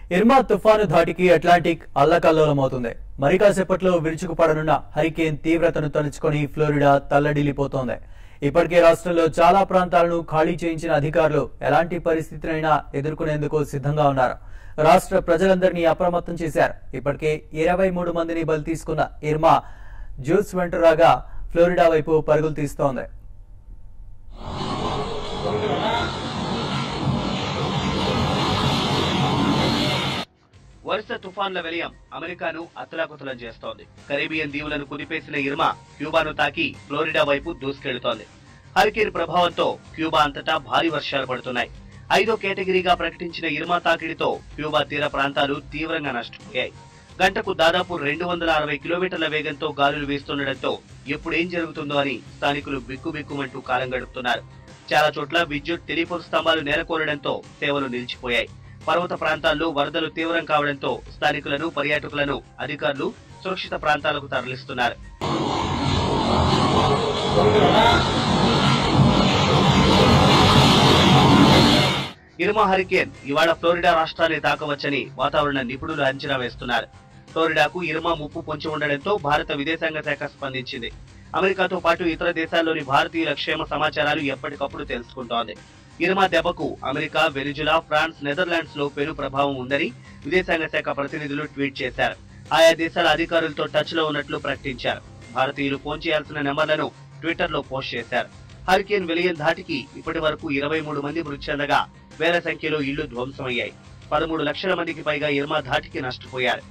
Irma తుఫాను ధాటికి Atlantic అల్లకల్లోలమవుతుంది మరి కాసేపట్లో విరుచుకుపడనున్న హరికేన్ తీవ్రతను తలుచుకొని ఫ్లోరిడా తల్లడిల్లిపోతోంది ఇప్పటికే రాష్ట్రంలో చాలా ప్రాంతాలను ఖాళీ చేయించిన అధికారులు ఎలాంటి పరిస్థితినైనా ఎదుర్కొనేందుకు సిద్ధంగా ఉన్నారు రాష్ట్ర ప్రజలందరినీ అప్రమత్తం చేశారు ఇప్పటికే ఇరవై మూడు మందిని బలి తీసుకున్న ఇర్మా జ్యూస్ వెంటరాగా ఫ్లోరిడా వైపు పరుగులు తీస్తోంది వరుస తుఫాన్ల విలయం అమెరికాను అతలాకుతలం చేస్తోంది కరీబియన్ దీవులను కుదిపేసిన ఇర్మా క్యూబాను తాకి ఫ్లోరిడా వైపు దూసుకెళ్తోంది హరికేన్ ప్రభావంతో క్యూబా అంతటా భారీ వర్షాలు పడుతున్నాయి ఐదో కేటగిరీగా ప్రకటించిన ఇర్మా తాకిడితో క్యూబా తీర ప్రాంతాలు తీవ్రంగా నష్టపోయాయి గంటకు దాదాపు రెండు వందల అరవై కిలోమీటర్ల వేగంతో గాలులు వీస్తుండటంతో ఎప్పుడు ఏం జరుగుతుందో అని స్థానికులు బిక్కుబిక్కుమంటూ కాలం గడుపుతున్నారు చాలా చోట్ల విద్యుత్ టెలిఫోన్ స్తంభాలు నేలకూరడంతో సేవలు నిలిచిపోయాయి పర్వత ప్రాంతాల్లో వరదలు తీవ్రం కావడంతో స్థానికులను పర్యాటకులను అధికారులు సురక్షిత ప్రాంతాలకు తరలిస్తున్నారు ఇర్మా హరికేన్ ఇవాళ ఫ్లోరిడా రాష్ట్రాన్ని తాకవచ్చని వాతావరణ నిపుణులు అంచనా వేస్తున్నారు ఫ్లోరిడాకు ఇర్మా ముప్పు పొంచి ఉండడంతో భారత విదేశాంగ శాఖ స్పందించింది అమెరికాతో పాటు ఇతర దేశాల్లోని భారతీయుల క్షేమ సమాచారాలు ఎప్పటికప్పుడు తెలుసుకుంటోంది ఇర్మా దెబ్బకు అమెరికా వెనిజులా ఫ్రాన్స్ నెదర్లాండ్స్ లో పెను ప్రభావం ఉందని విదేశాంగ శాఖ ప్రతినిధులు ట్వీట్ చేశారు ఆయా దేశాల అధికారులతో టచ్ లో ఉన్నట్లు ప్రకటించారు భారతీయులు ఫోన్ చేయాల్సిన నెంబర్లను ట్విట్టర్ లో పోస్ట్ చేశారు హరికేన్ విలయం ధాటికి ఇప్పటి వరకు ఇరవై మూడు మంది మృతి చెందగా వేల సంఖ్యలో ఇళ్లు ధ్వంసమయ్యాయి పదమూడు లక్షల మందికి పైగా ఇర్మా ధాటికి నష్టపోయారు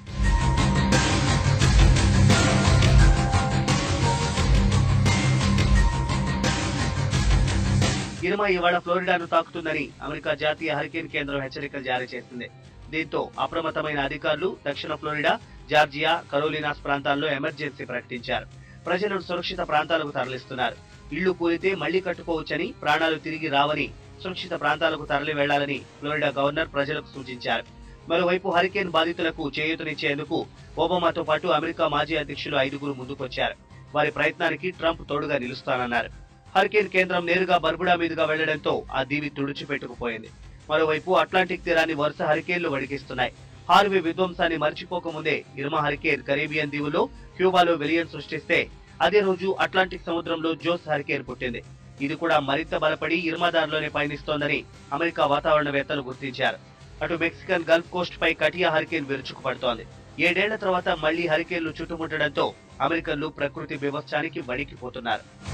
ఇర్మా ఇవాళ ఫ్లోరిడాను తాకుతుందని అమెరికా జాతీయ హరికేన్ కేంద్రం హెచ్చరికలు జారీ చేసింది దీంతో అప్రమత్తమైన అధికారులు దక్షిణ ఫ్లోరిడా జార్జియా కరోలినాస్ ప్రాంతాల్లో ఎమర్జెన్సీ ప్రకటించారు ప్రజలను సురక్షిత ప్రాంతాలకు తరలిస్తున్నారు ఇళ్లు కూలితే మళ్లీ కట్టుకోవచ్చని ప్రాణాలు తిరిగి రావని సురక్షిత ప్రాంతాలకు తరలి వెళ్లాలని ఫ్లోరిడా గవర్నర్ ప్రజలకు సూచించారు మరోవైపు హరికేన్ బాధితులకు చేయూతనిచ్చేందుకు ఒబామాతో పాటు అమెరికా మాజీ అధ్యక్షులు ఐదుగురు ముందుకొచ్చారు వారి ప్రయత్నానికి ట్రంప్ తోడుగా నిలుస్తానన్నారు హరికేన్ కేంద్రం నేరుగా బర్బుడా మీదుగా వెళ్లడంతో ఆ దీవి తుడిచిపెట్టుకుపోయింది మరోవైపు అట్లాంటిక్ తీరాన్ని వరుస హరికేన్లు వడికిస్తున్నాయి హార్వే విధ్వంసాన్ని మర్చిపోకముందే ఇర్మా హరికేన్ కరేబియన్ దీవులో క్యూబాలో విలియన్ సృష్టిస్తే అదే రోజు అట్లాంటిక్ సముద్రంలో జోస్ హరికేన్ పుట్టింది ఇది కూడా మరింత బలపడి ఇర్మా దారిలోనే పయనిస్తోందని అమెరికా వాతావరణవేత్తలు గుర్తించారు అటు మెక్సికన్ గల్ఫ్ కోస్ట్ పై కటియా హరికేన్ విరుచుకుపడుతోంది ఏడేళ్ల తర్వాత మళ్లీ హరికేన్లు చుట్టుముట్టడంతో అమెరికన్లు ప్రకృతి వివత్సానికి వణికిపోతున్నారు